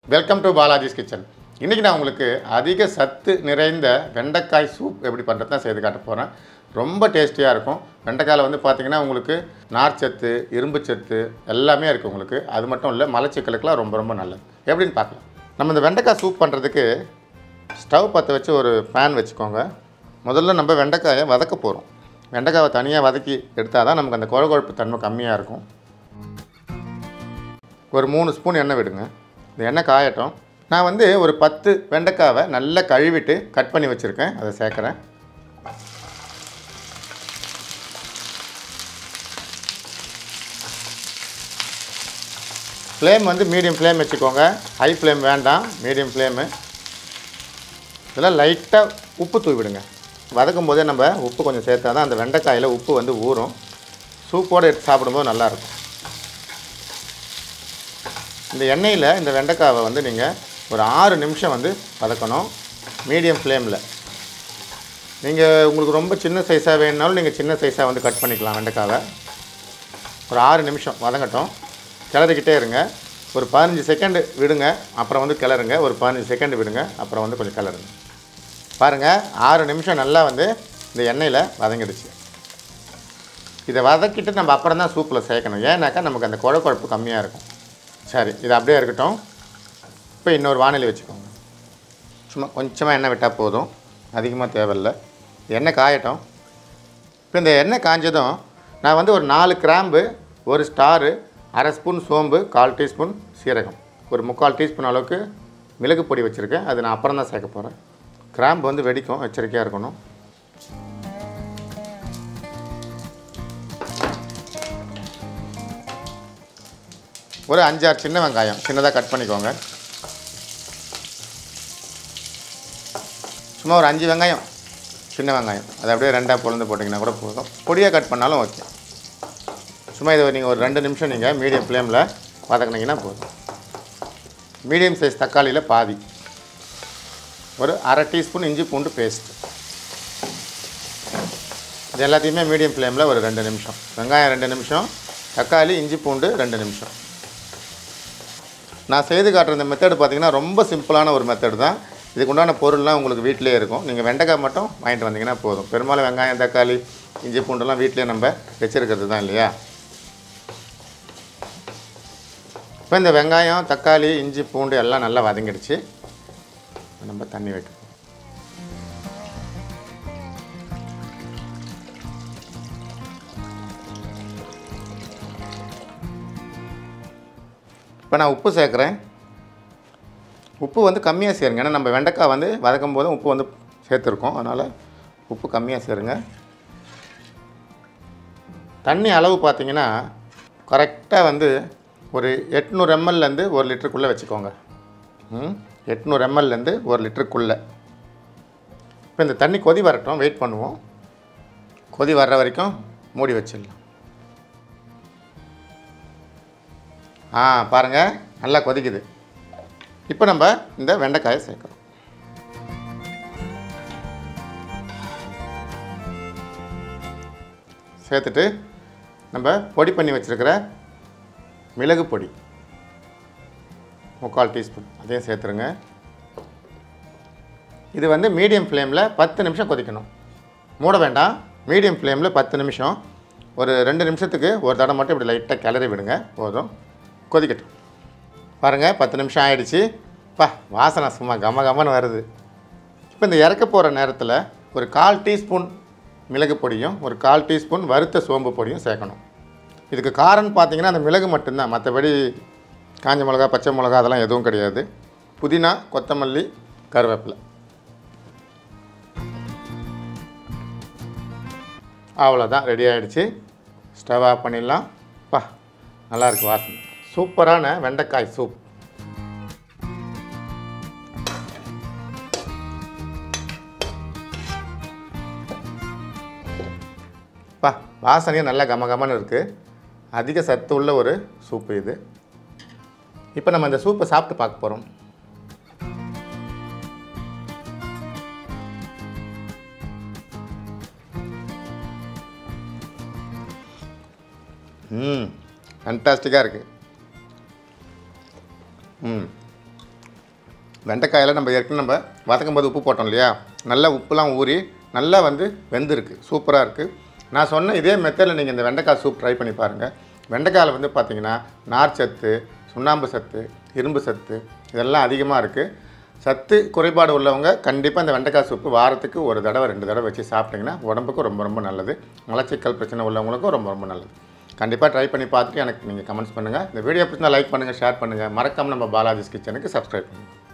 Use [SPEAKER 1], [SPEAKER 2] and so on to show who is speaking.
[SPEAKER 1] welcome to Balaji's kitchen இன்றைக்கி நான் உங்களுக்கு அதிக சத்து நிறைந்த வெண்டைக்காய் சூப் எப்படி பண்ணுறது தான் செய்து காட்ட போகிறேன் ரொம்ப டேஸ்டியாக இருக்கும் வெண்டைக்காயில் வந்து பார்த்திங்கன்னா உங்களுக்கு நார்ச்சத்து இரும்புச்சத்து எல்லாமே இருக்குது உங்களுக்கு அது மட்டும் இல்லை மலச்சிக்கலுக்கெல்லாம் ரொம்ப ரொம்ப நல்லது எப்படின்னு பார்க்கலாம் நம்ம இந்த வெண்டைக்காய் சூப் பண்ணுறதுக்கு ஸ்டவ் பற்ற வச்சு ஒரு பேன் வச்சுக்கோங்க முதல்ல நம்ம வெண்டைக்காயை வதக்க போகிறோம் வெண்டைக்காயை தனியாக வதக்கி எடுத்தால் தான் நமக்கு அந்த குழகுழப்பு தன்மை கம்மியாக இருக்கும் ஒரு மூணு ஸ்பூன் எண்ணெய் விடுங்க இந்த எண்ணெய் காயட்டும் நான் வந்து ஒரு பத்து வெண்டைக்காவை நல்லா கழுவிட்டு கட் பண்ணி வச்சுருக்கேன் அதை சேர்க்குறேன் ஃப்ளேம் வந்து மீடியம் ஃப்ளேம் வச்சுக்கோங்க ஹை ஃப்ளேம் வேண்டாம் மீடியம் ஃப்ளேமு இதெல்லாம் லைட்டாக உப்பு தூவி விடுங்க வதக்கும் போதே நம்ம உப்பு கொஞ்சம் சேர்த்தா தான் அந்த வெண்டைக்காயில் உப்பு வந்து ஊறும் சூப்போடு எடுத்து சாப்பிடும்போது நல்லாயிருக்கும் இந்த எண்ணெயில் இந்த வெண்டைக்காவை வந்து நீங்கள் ஒரு ஆறு நிமிஷம் வந்து வதக்கணும் மீடியம் ஃப்ளேமில் நீங்கள் உங்களுக்கு ரொம்ப சின்ன சைஸாக வேணுனாலும் நீங்கள் சின்ன சைஸாக வந்து கட் பண்ணிக்கலாம் வெண்டைக்காவை ஒரு ஆறு நிமிஷம் வதங்கட்டும் கிளறிக்கிட்டே இருங்க ஒரு பதினஞ்சு செகண்டு விடுங்க அப்புறம் வந்து கிளறுங்க ஒரு பதினஞ்சு செகண்டு விடுங்க அப்புறம் வந்து கொஞ்சம் கிளறுங்க பாருங்கள் ஆறு நிமிஷம் நல்லா வந்து இந்த எண்ணெயில் வதங்கிடுச்சு இதை வதக்கிட்டு நம்ம அப்புறம் தான் சூப்பில் சேர்க்கணும் ஏன்னாக்கா நமக்கு அந்த குழ குழப்பு கம்மியாக இருக்கும் சரி இது அப்படியே இருக்கட்டும் இப்போ இன்னொரு வானிலை வச்சுக்கோங்க சும்மா கொஞ்சமாக எண்ணெய் விட்டால் போதும் அதிகமாக தேவையில்லை எண்ணெய் காயட்டும் இப்போ இந்த எண்ணெய் காஞ்சதும் நான் வந்து ஒரு நாலு கிராம்பு ஒரு ஸ்டாரு அரை ஸ்பூன் சோம்பு கால் டீஸ்பூன் சீரகம் ஒரு முக்கால் டீஸ்பூன் அளவுக்கு மிளகு பொடி வச்சுருக்கேன் அது நான் அப்புறம் தான் சேர்க்க போகிறேன் கிராம்பு வந்து வெடிக்கும் எச்சரிக்கையாக இருக்கணும் ஒரு அஞ்சாறு சின்ன வெங்காயம் சின்னதாக கட் பண்ணிக்கோங்க சும்மா ஒரு அஞ்சு வெங்காயம் சின்ன வெங்காயம் அதை அப்படியே ரெண்டாக பொழுந்து போட்டிங்கன்னா கூட போதும் பொடியாக கட் பண்ணாலும் ஓகே சும்மா இதை நீங்கள் ஒரு ரெண்டு நிமிஷம் நீங்கள் மீடியம் ஃப்ளேமில் வதக்குனீங்கன்னா போதும் மீடியம் சைஸ் தக்காளியில் பாதி ஒரு அரை டீஸ்பூன் இஞ்சி பூண்டு பேஸ்ட் இது எல்லாத்தையுமே மீடியம் ஃப்ளேமில் ஒரு ரெண்டு நிமிஷம் வெங்காயம் ரெண்டு நிமிஷம் தக்காளி இஞ்சி பூண்டு ரெண்டு நிமிஷம் நான் செய்து காட்டுற இந்த மெத்தடு பார்த்தீங்கன்னா ரொம்ப சிம்பிளான ஒரு மெத்தடு தான் இதுக்கு உண்டான பொருள்லாம் உங்களுக்கு வீட்டிலே இருக்கும் நீங்கள் வெண்டைக்காய் மட்டும் வாங்கிட்டு வந்தீங்கன்னா போதும் பெரும்பாலும் வெங்காயம் தக்காளி இஞ்சி பூண்டுலாம் வீட்டிலே நம்ம வச்சுருக்கிறது தான் இல்லையா இப்போ இந்த வெங்காயம் தக்காளி இஞ்சி பூண்டு எல்லாம் நல்லா வதங்கிடுச்சு நம்ம தண்ணி வைக்கணும் இப்போ நான் உப்பு சேர்க்குறேன் உப்பு வந்து கம்மியாக சேருங்க ஏன்னா நம்ம வெண்டைக்காய் வந்து வதக்கும் போதும் உப்பு வந்து சேர்த்துருக்கோம் அதனால் உப்பு கம்மியாக சேருங்க தண்ணி அளவு பார்த்தீங்கன்னா கரெக்டாக வந்து ஒரு எட்நூறு எம்எல்லேருந்து ஒரு லிட்டருக்குள்ளே வச்சுக்கோங்க ம் எட்நூறு எம்எல்லேருந்து ஒரு லிட்டருக்குள்ளே இப்போ இந்த தண்ணி கொதி வரட்டும் வெயிட் பண்ணுவோம் கொதி வர்ற வரைக்கும் மூடி வச்சிடலாம் ஆ பாருங்கள் நல்லா கொதிக்குது இப்போ நம்ம இந்த வெண்டைக்காயை சேர்க்குறோம் சேர்த்துட்டு நம்ம பொடி பண்ணி வச்சுருக்கிற மிளகு பொடி முக்கால் டீஸ்பூன் அதையும் சேர்த்துருங்க இது வந்து மீடியம் ஃப்ளேமில் பத்து நிமிஷம் கொதிக்கணும் மூட வேண்டாம் மீடியம் ஃப்ளேமில் பத்து நிமிஷம் ஒரு ரெண்டு நிமிஷத்துக்கு ஒரு தடவை மட்டும் இப்படி லைட்டாக கிளறி விடுங்க போதும் கொதிக்கட்டும் பாருங்கள் பத்து நிமிஷம் ஆயிடுச்சு பா வாசனை சும்மா கம கமன்னு வருது இப்போ இந்த இறக்க போகிற நேரத்தில் ஒரு கால் டீஸ்பூன் மிளகு பொடியும் ஒரு கால் டீஸ்பூன் வறுத்த சோம்பு பொடியும் சேர்க்கணும் இதுக்கு காரம்னு பார்த்தீங்கன்னா அந்த மிளகு மட்டும்தான் மற்றபடி காஞ்ச மிளகா பச்சை மிளகா அதெல்லாம் எதுவும் கிடையாது புதினா கொத்தமல்லி கருவேப்பிலை அவ்வளோதான் ரெடி ஆகிடுச்சு ஸ்டவ் ஆஃப் பண்ணிடலாம் பா நல்லாயிருக்கு வாசனை சூப்பரான வெண்டைக்காய் சூப் பா வாசனையும் நல்லா கம கமன்னு இருக்குது அதிக சத்து உள்ள ஒரு சூப்பு இது இப்போ நம்ம இந்த சூப்பை சாப்பிட்டு பார்க்க போகிறோம் ம் ஃபண்டாஸ்டிக்காக இருக்குது ம் வெண்டைக்காயில் நம்ம ஏற்கனவே நம்ம வதக்கும் போது உப்பு போட்டோம் இல்லையா நல்லா உப்புலாம் ஊறி நல்லா வந்து வெந்திருக்கு சூப்பராக இருக்குது நான் சொன்ன இதே மெத்தடில் நீங்கள் இந்த வெண்டைக்காய் சூப் ட்ரை பண்ணி பாருங்கள் வெண்டைக்காயில் வந்து பார்த்தீங்கன்னா நார் சத்து சுண்ணாம்பு சத்து இரும்பு சத்து இதெல்லாம் அதிகமாக இருக்குது சத்து குறைபாடு உள்ளவங்க கண்டிப்பாக இந்த வெண்டைக்காய் சூப்பு வாரத்துக்கு ஒரு தடவை ரெண்டு தடவை வச்சு சாப்பிட்டிங்கன்னா உடம்புக்கும் ரொம்ப ரொம்ப நல்லது மலச்சிக்கல் பிரச்சனை உள்ளவங்களுக்கும் ரொம்ப ரொம்ப நல்லது கண்டிப்பாக ட்ரை பண்ணி பார்த்துட்டு எனக்கு நீங்கள் கமெண்ட்ஸ் பண்ணுங்கள் இந்த வீடியோ பிடிச்சா லைக் பண்ணுங்கள் ஷேர் பண்ணுங்கள் மறக்காமல் நம்ம பாலாஜிஸ் கிச்சனுக்கு சப்ஸ்கிரைப் பண்ணுங்கள்